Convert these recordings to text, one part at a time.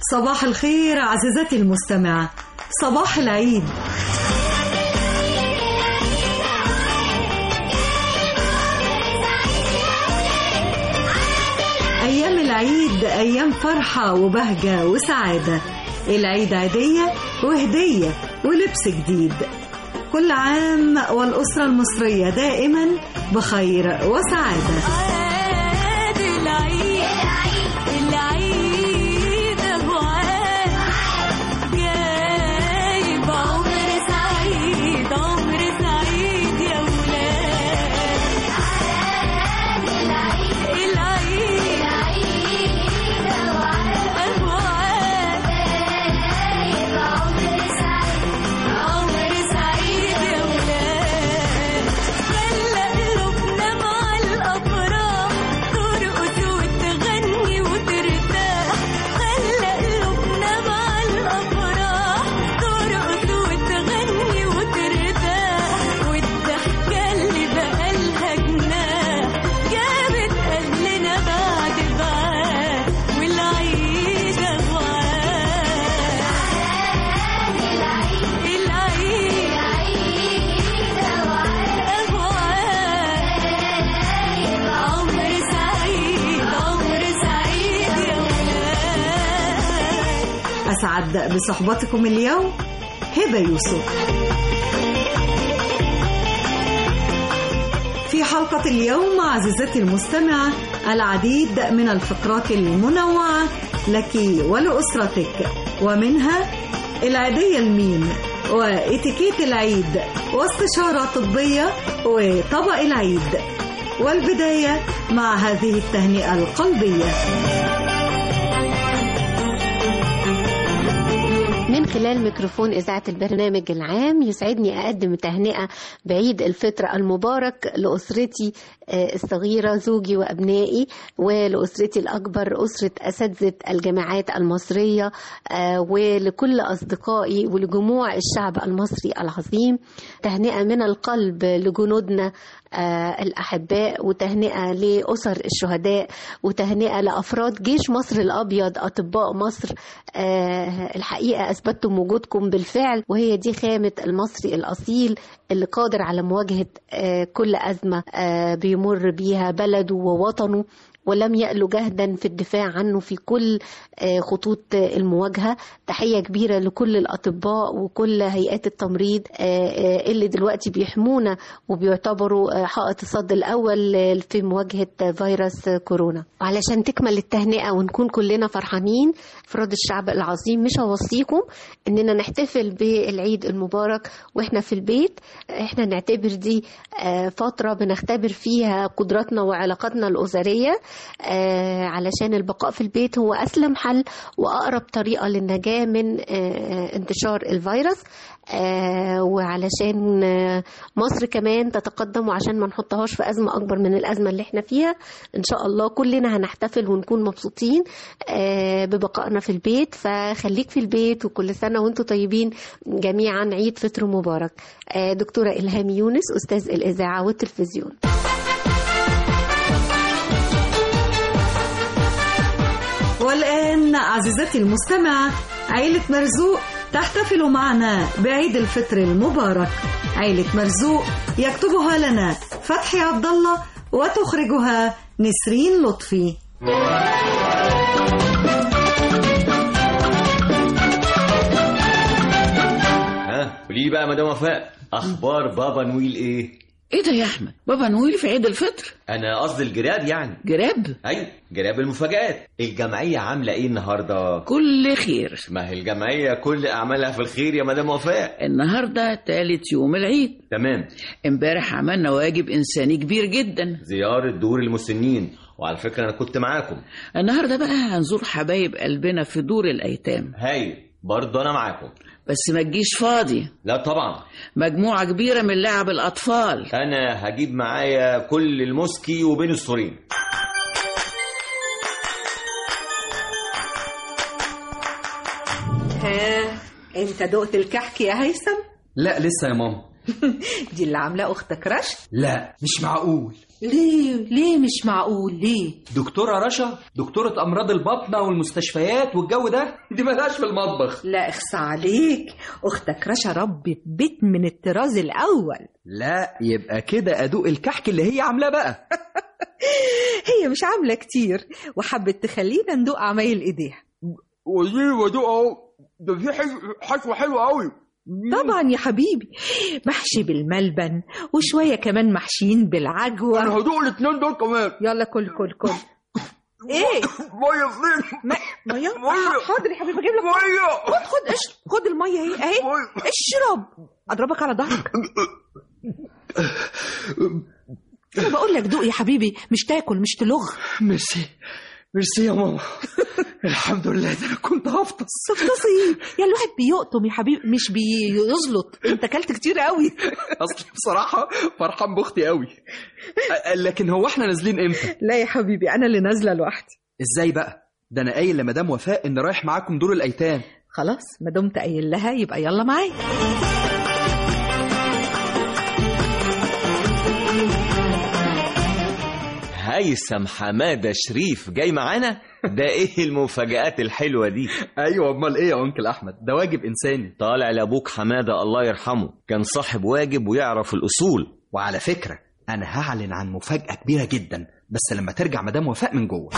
صباح الخير عزيزتي المستمعة صباح العيد أيام العيد أيام فرحة وبهجة وسعادة العيد عيدية وهدية ولبس جديد كل عام والأسرة المصرية دائما بخير وسعادة عاد العيد العيد ابو عاد جايب عمر سعيد عمر سعيد يا ولاد العيد ابو عاد عمر سعيد يا ولاد خلى قلوبنا مع الأفراح ترقص وتغني وترتاح خلى قلوبنا مع الأفراح ترقص وتغني وترتاح والضحكة اللي بقالها جناح جابت أهلنا بعد بعاد والعيد أغواد العيد أبواب عمر سعيد عمر سعيد يا ولاد أسعد بصحبتكم اليوم هبة يوسف في حلقة اليوم عزيزتي المستمعة العديد من الفقرات المنوعة لك ولأسرتك ومنها العيدية المين وإتيكيت العيد واستشارة طبية وطبق العيد والبداية مع هذه التهنئة القلبية من خلال ميكروفون إذاعة البرنامج العام يسعدني أقدم تهنئة بعيد الفطر المبارك لأسرتي آه، الصغيرة زوجي وأبنائي ولأسرتي الأكبر أسرة أساتذة الجامعات المصرية آه، ولكل أصدقائي ولجموع الشعب المصري العظيم تهنئة من القلب لجنودنا آه، الأحباء وتهنئة لأسر الشهداء وتهنئة لأفراد جيش مصر الأبيض أطباء مصر آه، الحقيقة أثبتم وجودكم بالفعل وهي دي خامة المصري الأصيل اللي قادر على مواجهة آه، كل أزمة آه، بيمر بيها بلده ووطنه ولم يألوا جهدا في الدفاع عنه في كل آه، خطوط آه، المواجهة تحية كبيرة لكل الأطباء وكل هيئات التمريض آه، آه، اللي دلوقتي بيحمونا وبيعتبروا آه، حائط الصد الأول آه، في مواجهة فيروس كورونا وعلشان تكمل التهنئة ونكون كلنا فرحانين أفراد الشعب العظيم مش هوصيكم إننا نحتفل بالعيد المبارك وإحنا في البيت إحنا نعتبر دي آه، فترة بنختبر فيها قدراتنا وعلاقاتنا الأسرية آه، علشان البقاء في البيت هو أسلم حل وأقرب طريقة للنجاة من آه، انتشار الفيروس آه، وعلشان آه، مصر كمان تتقدم وعشان ما نحطهاش في أزمة أكبر من الأزمة اللي احنا فيها إن شاء الله كلنا هنحتفل ونكون مبسوطين آه، ببقائنا في البيت فخليك في البيت وكل سنة وانتم طيبين جميعا عيد فطر مبارك آه، دكتورة إلهام يونس أستاذ الإذاعة والتلفزيون والآن عزيزتي المستمعة عيلة مرزوق تحتفل معنا بعيد الفطر المبارك عيلة مرزوق يكتبها لنا فتحي عبد الله وتخرجها نسرين لطفي ها قولي لي بقى يا مدام وفاء اخبار بابا نويل ايه ايه ده يا احمد بابا نويل في عيد الفطر انا قصدي الجراب يعني جراب ايوه جراب المفاجآت الجمعيه عامله ايه النهارده كل خير ما هي الجمعيه كل اعمالها في الخير يا مدام وفاء النهارده تالت يوم العيد تمام امبارح عملنا واجب انساني كبير جدا زياره دور المسنين وعلى فكره انا كنت معاكم النهارده بقى هنزور حبايب قلبنا في دور الايتام هايل برضه انا معاكم بس ما تجيش فاضي لا طبعا مجموعه كبيره من لعب الاطفال انا هجيب معايا كل المسكي وبين السورين ها انت دقت الكحك يا هيثم لا لسه يا ماما دي اللي عاملاه اختك رشا لا مش معقول ليه ليه مش معقول ليه دكتورة رشا دكتورة أمراض البطنة والمستشفيات والجو ده دي ملهاش في المطبخ لا اخصى عليك اختك رشا ربت بيت من الطراز الاول لا يبقى كده أدوق الكحك اللي هي عاملاه بقى هي مش عامله كتير وحبت تخلينا ندوق عمايل ايديها ودي ودوق اهو ده في حشوة حلوة قوي طبعا يا حبيبي محشي بالملبن وشويه كمان محشيين بالعجوه هدوق الاتنين دول كمان يلا كل كل كل ايه مية فين ما ميه مية. حاضر يا حبيبي اجيب لك مية خد خد اشرب خد الميه اهي اهي مية. اشرب اضربك على ظهرك انا بقول لك دوق يا حبيبي مش تاكل مش تلغ ميرسي ميرسي يا ماما الحمد لله ده انا كنت هفطس تفتصي يا الواحد بيقطم يا حبيبي مش بيزلط انت اكلت كتير قوي اصل بصراحة فرحان باختي قوي أ- لكن هو احنا نازلين امتى لا يا حبيبي انا اللي نازله لوحدي ازاي بقى ده انا قايل لمدام وفاء ان رايح معاكم دور الايتام خلاص ما دمت قايل لها يبقى يلا معايا هيثم حمادة شريف جاي معانا ده ايه المفاجآت الحلوة دي ايوه امال ايه يا انكل احمد ده واجب انساني طالع لابوك حمادة الله يرحمه كان صاحب واجب ويعرف الأصول وعلى فكرة انا هعلن عن مفاجأة كبيرة جدا بس لما ترجع مدام وفاء من جوه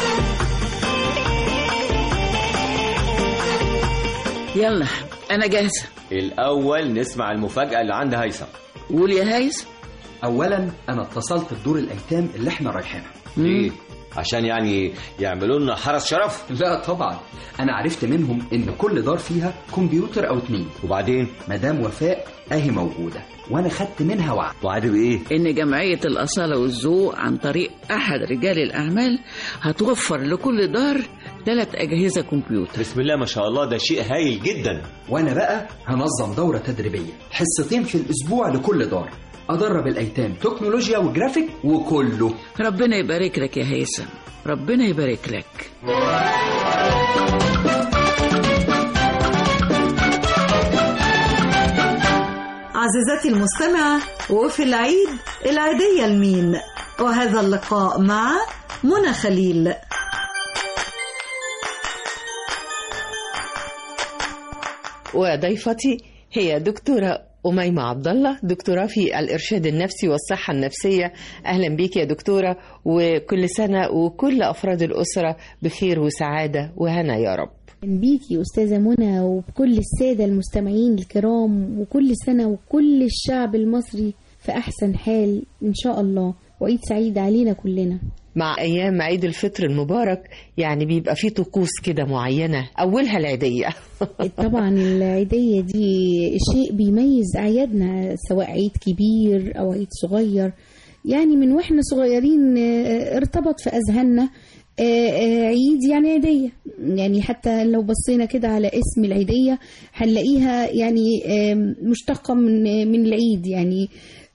يلا انا جاهزه الأول نسمع المفاجأة اللي عند هيثم قول يا هيثم اولا انا اتصلت بدور الايتام اللي احنا رايحينها ليه؟ عشان يعني يعملوا لنا حرس شرف لا طبعا انا عرفت منهم ان كل دار فيها كمبيوتر او اتنين وبعدين مدام وفاء اهي موجودة وانا خدت منها وعد وعد بإيه؟ ان جمعيه الاصاله والذوق عن طريق احد رجال الاعمال هتوفر لكل دار ثلاث اجهزه كمبيوتر بسم الله ما شاء الله ده شيء هايل جدا وانا بقى هنظم دورة تدريبية حصتين في الاسبوع لكل دار ادرب الايتام تكنولوجيا وجرافيك وكله ربنا يبارك لك يا هيثم ربنا يبارك لك عزيزتي المستمعة وفي العيد العيدية لمين وهذا اللقاء مع منى خليل وضيفتي هي دكتورة أميمة عبد الله دكتوراه في الإرشاد النفسي والصحة النفسية أهلا بيك يا دكتورة وكل سنة وكل أفراد الأسرة بخير وسعادة وهنا يا رب بيكي أستاذة منى وبكل السادة المستمعين الكرام وكل سنة وكل الشعب المصري في أحسن حال إن شاء الله وعيد سعيد علينا كلنا مع أيام عيد الفطر المبارك يعني بيبقى فيه طقوس كده معينة أولها العيدية طبعا العيدية دي شيء بيميز أعيادنا سواء عيد كبير أو عيد صغير يعني من واحنا صغيرين آه، ارتبط في أذهاننا آه، آه، عيد يعني عيدية يعني حتى لو بصينا كده على اسم العيدية هنلاقيها يعني آه، مشتقة من من العيد يعني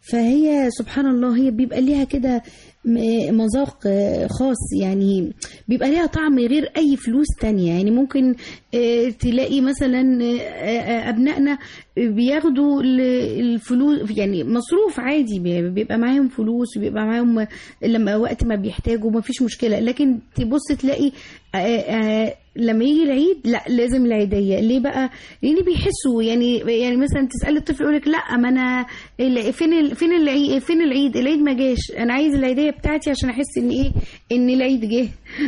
فهي سبحان الله هي بيبقى ليها كده م- مذاق آه، خاص يعني بيبقى ليها طعم غير اي فلوس تانية يعني ممكن آه، تلاقي مثلا آه، آه، ابنائنا بياخدوا ال- الفلوس يعني مصروف عادي بي- بيبقى معاهم فلوس وبيبقى معاهم لما وقت ما بيحتاجوا ما فيش مشكلة لكن تبص تلاقي آه، آه، لما يجي العيد لا لازم العيدية ليه بقى لان بيحسوا يعني يعني مثلا تسأل الطفل يقول لك لا ما انا ال- فين ال- فين العيد فين العيد العيد ما جاش انا عايز العيدية بتاعتي عشان احس ان ايه ان العيد جه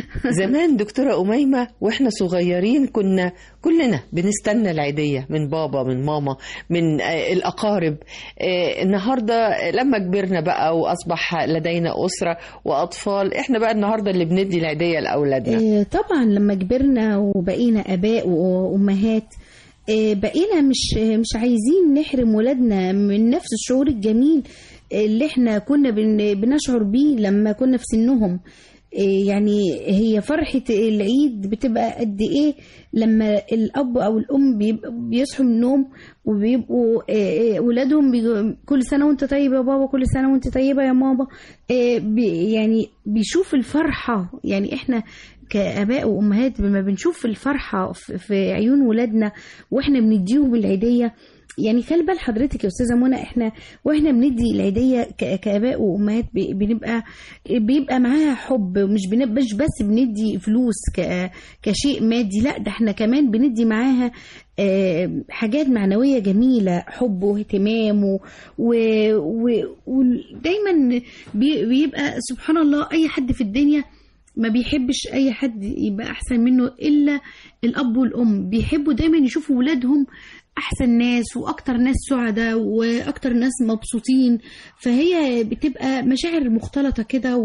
زمان دكتورة أميمة وإحنا صغيرين كنا كلنا بنستنى العيدية من بابا من ماما من آه، الأقارب آه، النهاردة لما كبرنا بقى وأصبح لدينا أسرة وأطفال إحنا بقى النهاردة اللي بندي العيدية لأولادنا آه، طبعا لما كبرنا وبقينا اباء وامهات آه، بقينا مش آه، مش عايزين نحرم ولادنا من نفس الشعور الجميل اللي احنا كنا بن- بنشعر بيه لما كنا في سنهم آه، يعني هي فرحة العيد بتبقى قد ايه لما الاب او الام بيبقوا بيصحوا من النوم وبيبقوا آه، آه، ولادهم بيجوا كل سنة وانت طيب يا بابا كل سنة وانت طيبة يا ماما آه، بي- يعني بيشوف الفرحة يعني احنا كآباء وأمهات لما بنشوف الفرحة في- في عيون ولادنا وإحنا بنديهم العيدية يعني خلي بال حضرتك يا استاذه منى احنا واحنا بندي العيديه ك- كاباء وامهات ب- بنبقى بيبقى معاها حب مش بنبقى مش بس بندي فلوس ك- كشيء مادي لا ده احنا كمان بندي معاها آه، حاجات معنويه جميله حب واهتمام و- و- و- ودايما بي- بيبقى سبحان الله اي حد في الدنيا ما بيحبش اي حد يبقى احسن منه الا الاب والام بيحبوا دايما يشوفوا ولادهم احسن ناس واكتر ناس سعداء واكتر ناس مبسوطين فهي بتبقى مشاعر مختلطه كده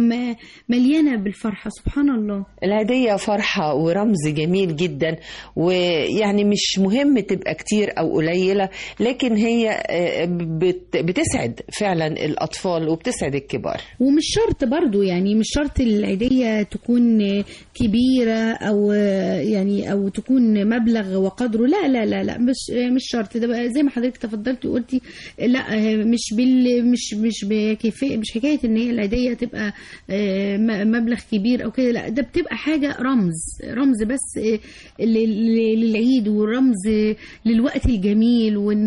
ومليانه بالفرحه سبحان الله العيدية فرحة ورمز جميل جدا ويعني مش مهم تبقى كتير أو قليلة لكن هي آه، بت- بتسعد فعلا الأطفال وبتسعد الكبار ومش شرط برضو يعني مش شرط العيدية تكون كبيرة أو يعني أو تكون مبلغ وقدره لا لا لا لا مش مش شرط ده بقى زي ما حضرتك تفضلتي وقلتي لا مش بال مش مش بكيفية مش حكاية إن هي العيدية تبقى آه، م- مبلغ كبير أو كده لا ده بتبقى حاجة رمز رمز بس آه، لل- للعيد ورمز للوقت الجميل وإن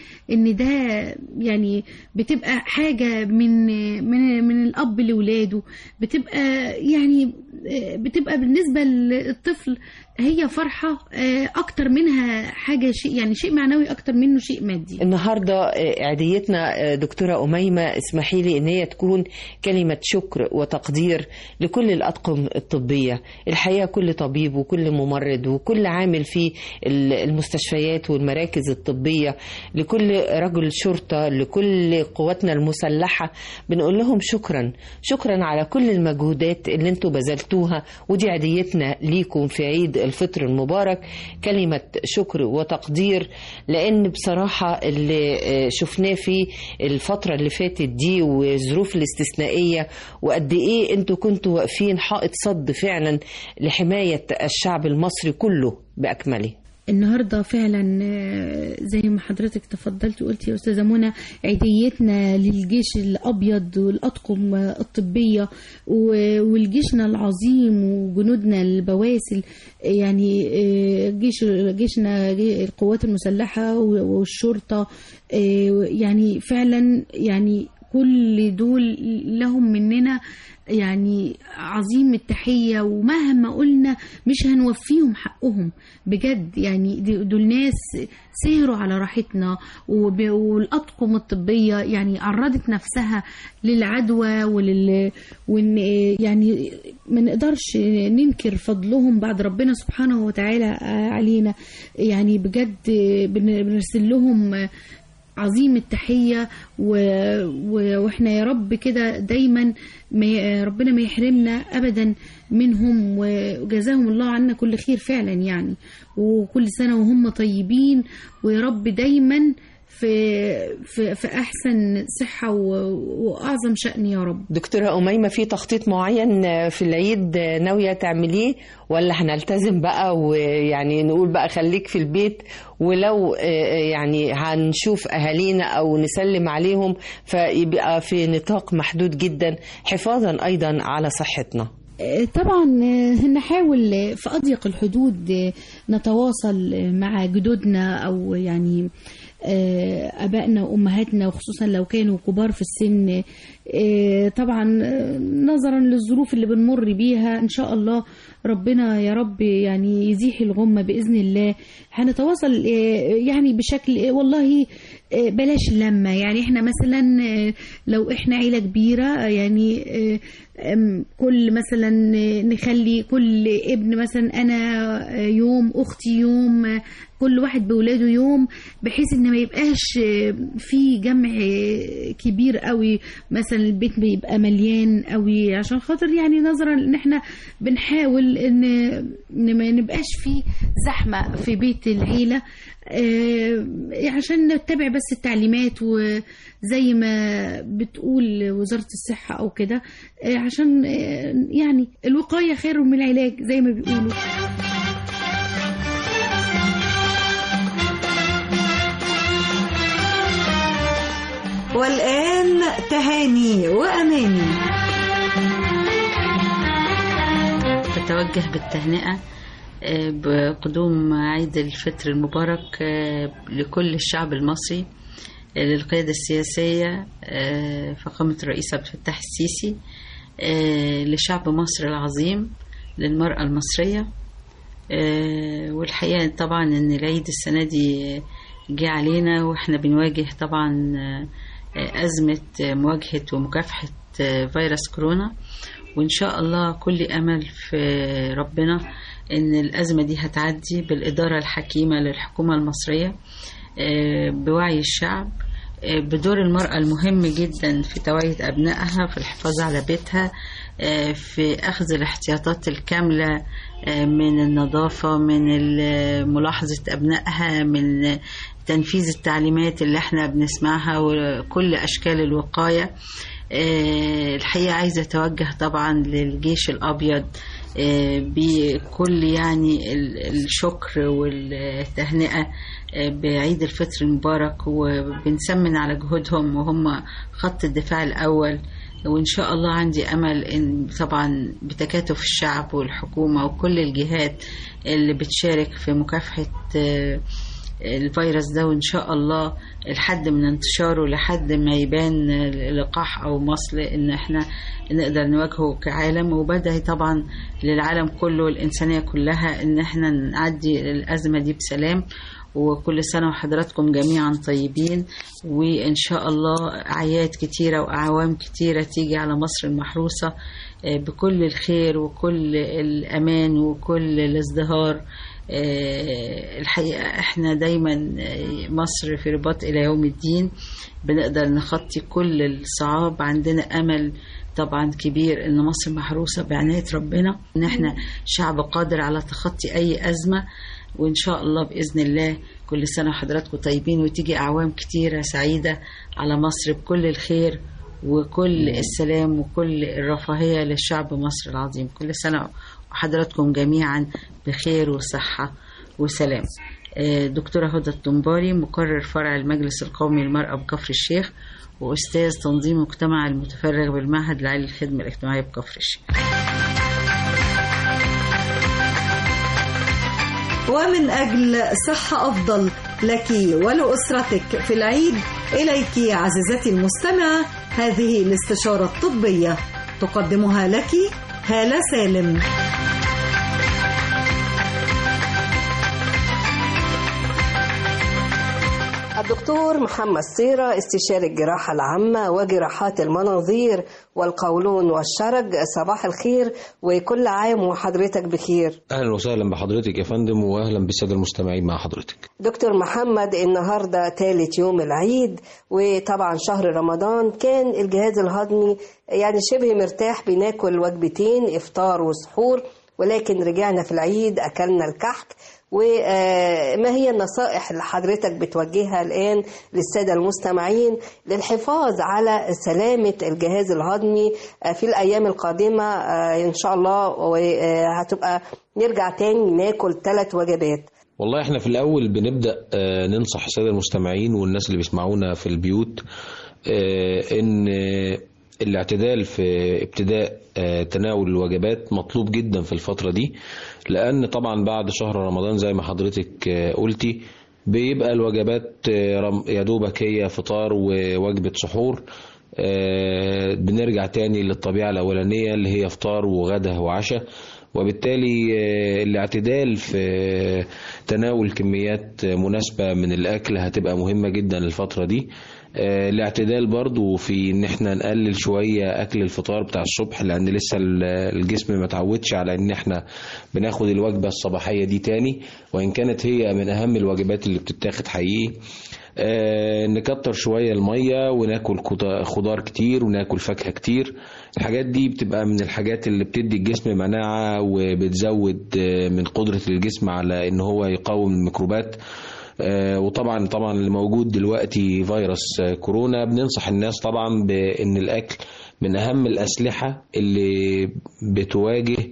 إن ده يعني بتبقى حاجة من من من الأب لولاده بتبقى يعني بتبقى بالنسبة للطفل هي فرحة آه، أكتر منها حاجة شيء يعني شيء معنوي أكتر منه شيء مادي النهاردة آه، عيديتنا آه، دكتورة أميمة اسمحي لي إن هي تكون كلمة شكر وتقدير لكل الأطقم الطبية الحقيقة كل طبيب وكل ممرض وكل عامل في ال- المستشفيات والمراكز الطبية لكل رجل شرطة لكل قواتنا المسلحة بنقول لهم شكرا شكرا على كل المجهودات اللي انتوا بذلتوها ودي عيديتنا ليكم في عيد الفطر المبارك كلمة شكر وتقدير لأن بصراحة اللي آه، شفناه في الفترة اللي فاتت دي والظروف الاستثنائية وقد إيه أنتوا كنتوا واقفين حائط صد فعلا لحماية الشعب المصري كله بأكمله النهارده فعلا آه، زي ما حضرتك تفضلتي وقلتي يا استاذه منى عيديتنا للجيش الابيض والاطقم آه، الطبيه و- والجيشنا العظيم وجنودنا البواسل آه، يعني آه، جيش جيشنا جي- القوات المسلحه و- والشرطه آه، يعني فعلا يعني كل دول لهم مننا يعني عظيم التحية ومهما قلنا مش هنوفيهم حقهم بجد يعني دي- دول ناس سهروا على راحتنا وب- والأطقم الطبية يعني عرضت نفسها للعدوى ولل وإن يعني ما نقدرش ننكر فضلهم بعد ربنا سبحانه وتعالى علينا يعني بجد بن- بنرسل لهم عظيم التحية و... و... واحنا يا رب كده دايما ما ي- ربنا ما يحرمنا ابدا منهم وجزاهم الله عنا كل خير فعلا يعني وكل سنة وهم طيبين ويا رب دايما في في, في احسن صحة و... واعظم شأن يا رب دكتورة أميمة في تخطيط معين في العيد ناوية تعمليه ولا هنلتزم بقى ويعني نقول بقى خليك في البيت ولو آه، يعني هنشوف أهالينا أو نسلم عليهم فيبقى في نطاق محدود جدا حفاظا أيضا على صحتنا طبعا نحاول في أضيق الحدود نتواصل مع جدودنا أو يعني أبائنا وأمهاتنا وخصوصا لو كانوا كبار في السن طبعا نظرا للظروف اللي بنمر بيها إن شاء الله ربنا يا رب يعني يزيح الغمة بإذن الله هنتواصل يعني بشكل والله بلاش اللمة يعني احنا مثلا لو احنا عيلة كبيرة يعني كل مثلا نخلي كل ابن مثلا انا يوم اختي يوم كل واحد بولاده يوم بحيث ان ما يبقاش في جمع كبير قوي مثلا البيت بيبقى مليان قوي عشان خاطر يعني نظرا ان احنا بنحاول ان ان ما نبقاش في زحمه في بيت العيله عشان نتبع بس التعليمات وزي ما بتقول وزاره الصحه او كده عشان يعني الوقايه خير من العلاج زي ما بيقولوا والآن تهاني وأماني أتوجه بالتهنئة آه، بقدوم عيد الفطر المبارك آه، لكل الشعب المصري آه، للقيادة السياسية آه، فخامة الرئيس عبد الفتاح السيسي آه، لشعب مصر العظيم للمرأة المصرية آه، والحقيقة طبعا إن العيد السنة دي جه علينا وإحنا بنواجه طبعا آه، آه، أزمة آه، مواجهة ومكافحة آه، فيروس كورونا وإن شاء الله كل أمل في ربنا إن الأزمة دي هتعدي بالإدارة الحكيمة للحكومة المصرية آه، بوعي الشعب آه، بدور المرأة المهم جدا في توعية أبنائها في الحفاظ على بيتها آه، في أخذ الاحتياطات الكاملة آه، من النظافة من ال- ملاحظة أبنائها من تنفيذ التعليمات اللي احنا بنسمعها وكل أشكال الوقاية آه، الحقيقة عايزة أتوجه طبعا للجيش الأبيض آه، بكل يعني ال- الشكر والتهنئة آه، بعيد الفطر المبارك وبنسمن على جهودهم وهم خط الدفاع الأول وإن شاء الله عندي أمل إن طبعا بتكاتف الشعب والحكومة وكل الجهات اللي بتشارك في مكافحة آه، الفيروس ده وإن شاء الله لحد من انتشاره لحد ما يبان لقاح أو مصل إن إحنا نقدر نواجهه كعالم وبدأ طبعا للعالم كله الإنسانية كلها إن إحنا نعدي الأزمة دي بسلام وكل سنة وحضراتكم جميعا طيبين وإن شاء الله أعياد كتيرة وأعوام كتيرة تيجي على مصر المحروسة آه، بكل الخير وكل الأمان وكل الازدهار آه، الحقيقة احنا دايما آه، مصر في رباط إلى يوم الدين بنقدر نخطي كل الصعاب عندنا أمل طبعا كبير ان مصر محروسة بعناية ربنا ان احنا شعب قادر على تخطي اي ازمة وان شاء الله باذن الله كل سنة وحضراتكم طيبين وتيجي اعوام كتيرة سعيدة على مصر بكل الخير وكل السلام وكل الرفاهية للشعب مصر العظيم كل سنة وحضراتكم جميعا بخير وصحة وسلام آه، دكتورة هدى الطنباري مقرر فرع المجلس القومي للمرأة بكفر الشيخ وأستاذ تنظيم مجتمع المتفرغ بالمعهد العالي للخدمة الاجتماعية بكفر الشيخ ومن أجل صحة أفضل لك ولأسرتك في العيد إليك عزيزتي المستمعة هذه الاستشارة الطبية تقدمها لك هالة سالم الدكتور محمد صيرة استشاري الجراحة العامة وجراحات المناظير والقولون والشرج صباح الخير وكل عام وحضرتك بخير اهلا وسهلا بحضرتك يا فندم واهلا بالساده المستمعين مع حضرتك دكتور محمد النهاردة ثالث يوم العيد وطبعا شهر رمضان كان الجهاز الهضمي يعني شبه مرتاح بناكل وجبتين افطار وسحور ولكن رجعنا في العيد اكلنا الكحك وما هي النصائح اللي حضرتك بتوجهها الآن للسادة المستمعين للحفاظ على سلامة الجهاز الهضمي آه، في الأيام القادمة آه، إن شاء الله وهتبقى نرجع تاني ناكل ثلاث وجبات والله احنا في الاول بنبدا آه، ننصح الساده المستمعين والناس اللي بيسمعونا في البيوت آه، ان آه، الاعتدال في ابتداء آه، تناول الوجبات مطلوب جدا في الفتره دي لان طبعا بعد شهر رمضان زي ما حضرتك آه، قلتي بيبقى الوجبات آه، رم- يا دوبك هي فطار ووجبه سحور آه، بنرجع تاني للطبيعه الاولانيه اللي هي فطار وغدا وعشاء وبالتالي آه، الاعتدال في تناول كميات مناسبة من الأكل هتبقى مهمة جدا الفترة دي آه، الاعتدال برضو في ان احنا نقلل شوية اكل الفطار بتاع الصبح لان لسه ال- الجسم ما تعودش على ان احنا بناخد الوجبة الصباحية دي تاني وان كانت هي من اهم الوجبات اللي بتتاخد حقيقي آه، نكتر شوية المية وناكل خضار- خضار كتير وناكل فاكهة كتير الحاجات دي بتبقى من الحاجات اللي بتدي الجسم مناعة وبتزود آه، من قدرة الجسم على ان هو يقاوم الميكروبات آه، وطبعا طبعا اللي موجود دلوقتي فيروس آه، كورونا بننصح الناس طبعا بان الاكل من اهم الاسلحه اللي بتواجه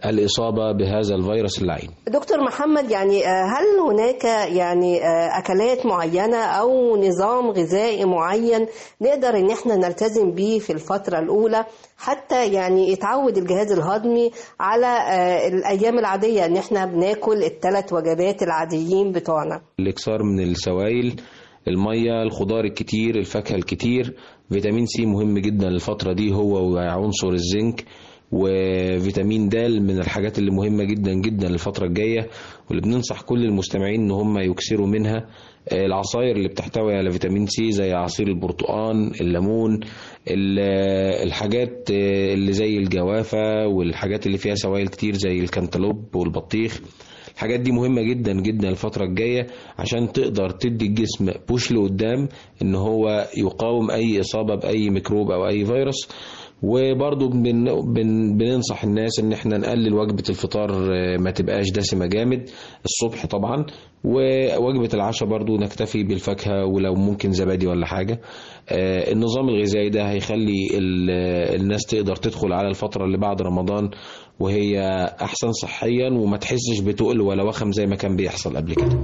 الإصابة بهذا الفيروس اللعين دكتور محمد يعني آه، هل هناك يعني آه، أكلات معينة أو نظام غذائي معين نقدر إن احنا نلتزم بيه في الفترة الأولى حتى يعني يتعود الجهاز الهضمي على آه، الأيام العادية إن احنا بناكل الثلاث وجبات العاديين بتوعنا الإكثار من السوائل المية الخضار الكتير الفاكهة الكتير فيتامين سي مهم جدا الفترة دي هو وعنصر الزنك وفيتامين د من الحاجات اللي مهمة جدا جدا الفترة الجاية واللي بننصح كل المستمعين ان هم يكسروا منها آه، العصاير اللي بتحتوي على فيتامين سي زي عصير البرتقال الليمون ال- آه، الحاجات آه، اللي زي الجوافة والحاجات اللي فيها سوائل كتير زي الكنتالوب والبطيخ الحاجات دي مهمة جدا جدا الفترة الجاية عشان تقدر تدي الجسم بوش لقدام ان هو يقاوم اي اصابة باي ميكروب او اي فيروس وبرضو بن بن بننصح الناس ان احنا نقلل وجبة الفطار آه، ما تبقاش دسمة جامد الصبح طبعا ووجبة العشاء برضو نكتفي بالفاكهة ولو ممكن زبادي ولا حاجة آه، النظام الغذائي ده هيخلي ال- الناس تقدر تدخل على الفترة اللي بعد رمضان وهي احسن صحيا وما تحسش بتقل ولا وخم زي ما كان بيحصل قبل كده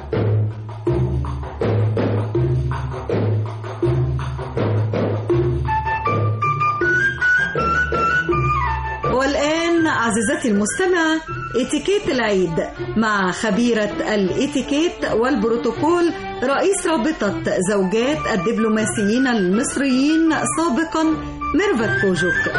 والآن عزيزتي المستمعة اتيكيت العيد مع خبيرة الاتيكيت والبروتوكول رئيس رابطة زوجات الدبلوماسيين المصريين سابقا ميرفت كوجوك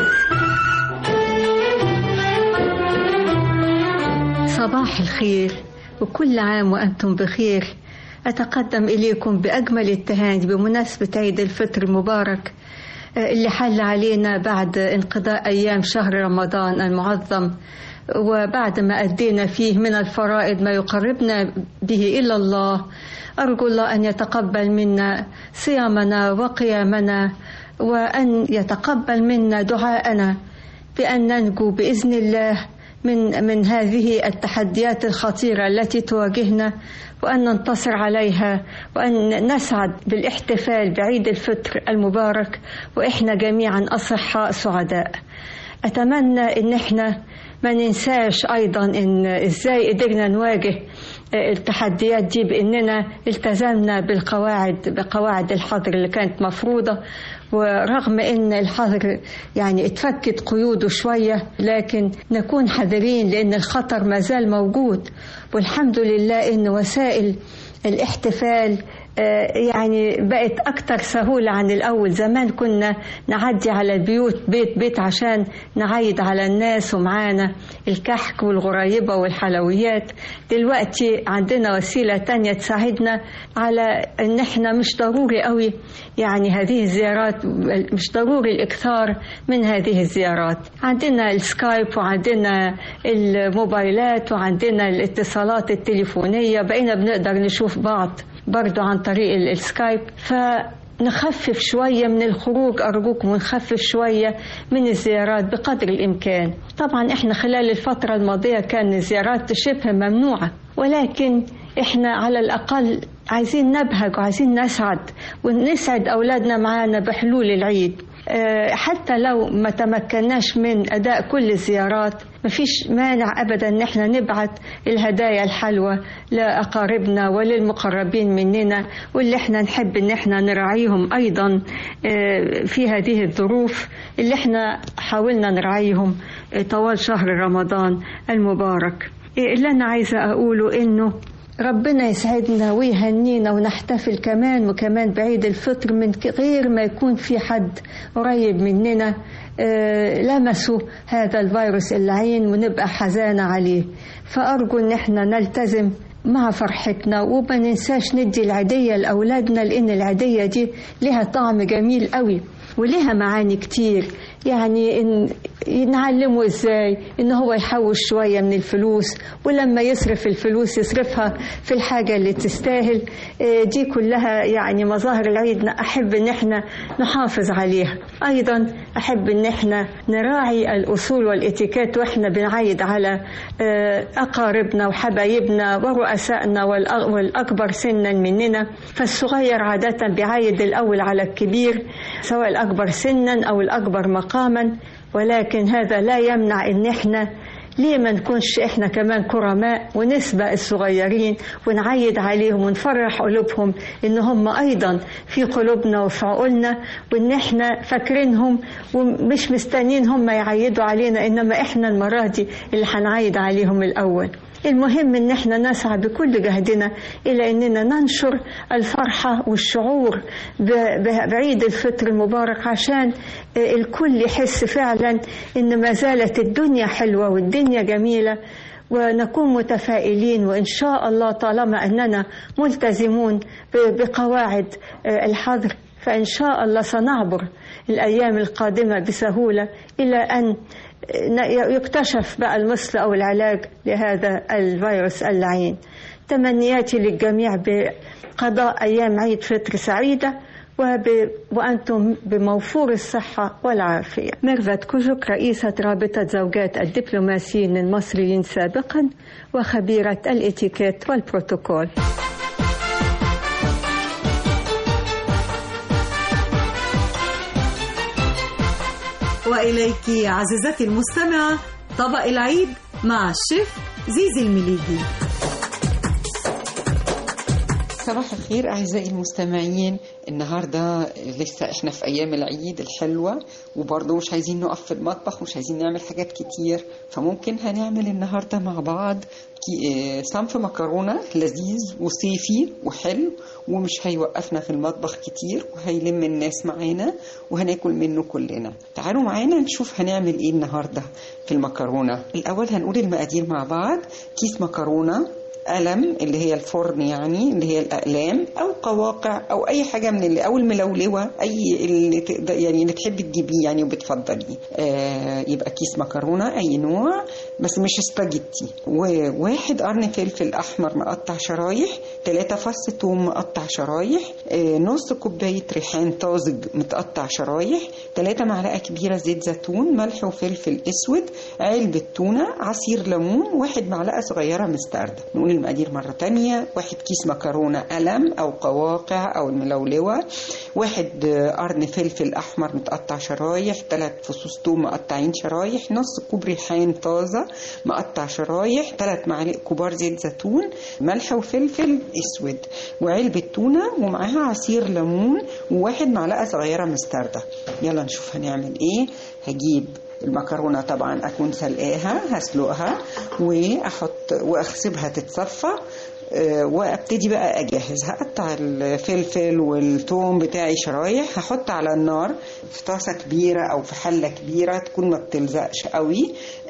صباح الخير وكل عام وأنتم بخير أتقدم إليكم بأجمل التهاني بمناسبة عيد الفطر المبارك آه، اللي حل علينا بعد انقضاء أيام شهر رمضان المعظم وبعد ما أدينا فيه من الفرائض ما يقربنا به إلى الله أرجو الله أن يتقبل منا صيامنا وقيامنا وأن يتقبل منا دعاءنا بأن ننجو بإذن الله من من هذه التحديات الخطيرة التي تواجهنا وأن ننتصر عليها وأن نسعد بالاحتفال بعيد الفطر المبارك وإحنا جميعا أصحاء سعداء أتمنى إن إحنا ما ننساش أيضا إن إزاي قدرنا نواجه التحديات دي بأننا التزمنا بالقواعد بقواعد الحظر اللي كانت مفروضة ورغم ان الحظر يعني اتفكت قيوده شوية لكن نكون حذرين لان الخطر ما زال موجود والحمد لله ان وسائل الاحتفال آه، يعني بقت أكتر سهولة عن الأول زمان كنا نعدي على البيوت بيت بيت عشان نعيد على الناس ومعانا الكحك والغريبة والحلويات دلوقتي عندنا وسيلة تانية تساعدنا على ان احنا مش ضروري قوي يعني هذه الزيارات مش ضروري الاكثار من هذه الزيارات عندنا السكايب وعندنا الموبايلات وعندنا الاتصالات التليفونية بقينا بنقدر نشوف بعض برضو عن طريق ال- السكايب فنخفف شوية من الخروج أرجوكم ونخفف شوية من الزيارات بقدر الإمكان طبعا إحنا خلال الفترة الماضية كان الزيارات شبه ممنوعة ولكن إحنا على الأقل عايزين نبهج وعايزين نسعد ونسعد أولادنا معانا بحلول العيد آه، حتى لو ما تمكناش من أداء كل الزيارات مفيش مانع أبدا إن احنا نبعت الهدايا الحلوة لأقاربنا وللمقربين مننا واللي احنا نحب إن احنا نراعيهم أيضا آه، في هذه الظروف اللي احنا حاولنا نراعيهم آه، طوال شهر رمضان المبارك آه، اللي أنا عايزة أقوله إنه ربنا يسعدنا ويهنينا ونحتفل كمان وكمان بعيد الفطر من ك- غير ما يكون في حد قريب مننا آه، لمسوا هذا الفيروس اللعين ونبقى حزانة عليه فأرجو إن احنا نلتزم مع فرحتنا وما ننساش ندي العيدية لأولادنا لأن العيدية دي لها طعم جميل قوي ولها معاني كتير يعني إن نعلمه ازاي ان هو يحوش شوية من الفلوس ولما يصرف الفلوس يصرفها في الحاجة اللي تستاهل آه، دي كلها يعني مظاهر العيد احب ان احنا نحافظ عليها ايضا احب ان احنا نراعي الاصول والاتيكيت واحنا بنعيد على آه، اقاربنا وحبايبنا ورؤسائنا والأ- والاكبر سنا مننا فالصغير عادة بيعايد الاول على الكبير سواء الاكبر سنا او الاكبر مقاما ولكن هذا لا يمنع ان احنا ليه ما نكونش احنا كمان كرماء ونسبق الصغيرين ونعيد عليهم ونفرح قلوبهم ان هم ايضا في قلوبنا وفي عقولنا وان احنا فاكرينهم ومش مستنيين هم يعيدوا علينا انما احنا المره دي اللي هنعيد عليهم الاول المهم ان احنا نسعى بكل جهدنا الى اننا ننشر الفرحه والشعور ب- ب- بعيد الفطر المبارك عشان الكل يحس فعلا ان ما زالت الدنيا حلوه والدنيا جميله ونكون متفائلين وان شاء الله طالما اننا ملتزمون ب- بقواعد الحظر فان شاء الله سنعبر الايام القادمه بسهوله الى ان يكتشف بقى المثل أو العلاج لهذا الفيروس اللعين تمنياتي للجميع بقضاء أيام عيد فطر سعيدة وب... وأنتم بموفور الصحة والعافية ميرفت كوجوك رئيسة رابطة زوجات الدبلوماسيين المصريين سابقا وخبيرة الاتيكيت والبروتوكول وإليك عزيزتي المستمعة طبق العيد مع الشيف زيزي المليجي صباح الخير أعزائي المستمعين النهاردة لسه إحنا في أيام العيد الحلوة وبرضه مش عايزين نقف في المطبخ ومش عايزين نعمل حاجات كتير فممكن هنعمل النهاردة مع بعض كي- آه، صنف مكرونة لذيذ وصيفي وحلو ومش هيوقفنا في المطبخ كتير وهيلم الناس معانا وهناكل منه كلنا تعالوا معانا نشوف هنعمل ايه النهاردة في المكرونة الأول هنقول المقادير مع بعض كيس مكرونة قلم اللي هي الفرن يعني اللي هي الأقلام أو قواقع أو أي حاجة من اللي أو الملولوة أي اللي تقدر يعني اللي تحبي تجيبيه يعني وبتفضليه آه يبقى كيس مكرونة أي نوع بس مش سباجيتي وواحد قرن فلفل أحمر مقطع شرايح ثلاثة فص توم مقطع شرايح آه نص كوباية ريحان طازج متقطع شرايح ثلاثة معلقة كبيرة زيت زيتون ملح وفلفل أسود علبة تونة عصير ليمون واحد معلقة صغيرة مستردة نقول المقادير مرة تانية واحد كيس مكرونة قلم أو قواقع أو الملولوة واحد آه، قرن فلفل أحمر متقطع شرايح ثلاث فصوص توم مقطعين شرايح نص كوب ريحان طازة مقطع شرايح ثلاث معالق كبار زيت زيتون ملح وفلفل أسود وعلبة تونة ومعاها عصير ليمون وواحد معلقة صغيرة مستردة يلا نشوف هنعمل إيه هجيب المكرونه طبعا اكون سلقاها هسلقها واحط واغسبها تتصفى آه، وابتدي بقى اجهز هقطع الفلفل والثوم بتاعي شرايح هحط على النار في طاسه كبيره او في حله كبيره تكون ما بتلزقش قوي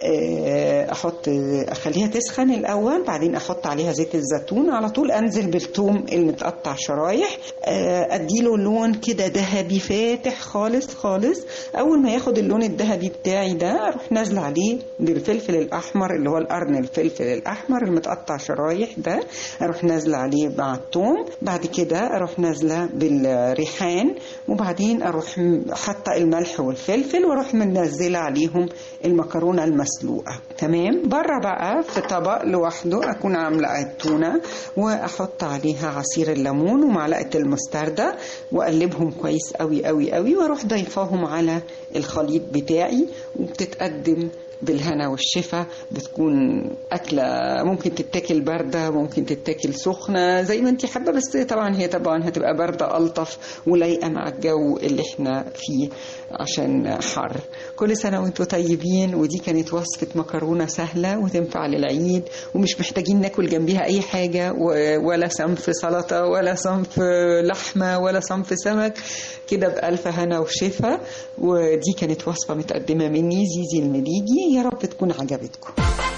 آه، احط اخليها تسخن الاول بعدين احط عليها زيت الزيتون على طول انزل بالثوم المتقطع شرايح آه، اديله لون كده ذهبي فاتح خالص خالص اول ما ياخد اللون الذهبي بتاعي ده اروح نازله عليه بالفلفل الاحمر اللي هو القرن الفلفل الاحمر المتقطع شرايح ده اروح نازله عليه مع الثوم بعد كده اروح نازله بالريحان وبعدين اروح م- حاطه الملح والفلفل واروح منزله عليهم المكرونه المسلوقه تمام بره بقى في طبق لوحده اكون عامله التونه واحط عليها عصير الليمون ومعلقه المستردة واقلبهم كويس قوي قوي قوي واروح ضيفاهم على الخليط بتاعي وبتتقدم بالهنا والشفا بتكون أكلة ممكن تتاكل باردة ممكن تتاكل سخنة زي ما انت حابة بس طبعا هي طبعا هتبقى باردة ألطف ولايقة مع الجو اللي احنا فيه عشان حر كل سنة وانتم طيبين ودي كانت وصفة مكرونة سهلة وتنفع للعيد ومش محتاجين ناكل جنبيها أي حاجة و- ولا صنف سلطة ولا صنف لحمة ولا صنف سمك كده بألف هنا وشفا ودي كانت وصفة متقدمة مني زيزي المليجي يا رب تكون عجبتكم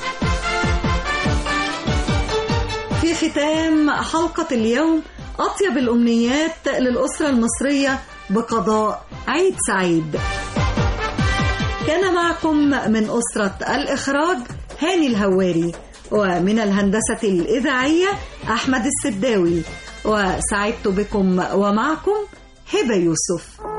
في ختام حلقة اليوم أطيب الأمنيات للأسرة المصرية بقضاء عيد سعيد كان معكم من أسرة الإخراج هاني الهواري ومن الهندسة الإذاعية أحمد السداوي وسعدت بكم ومعكم هبة يوسف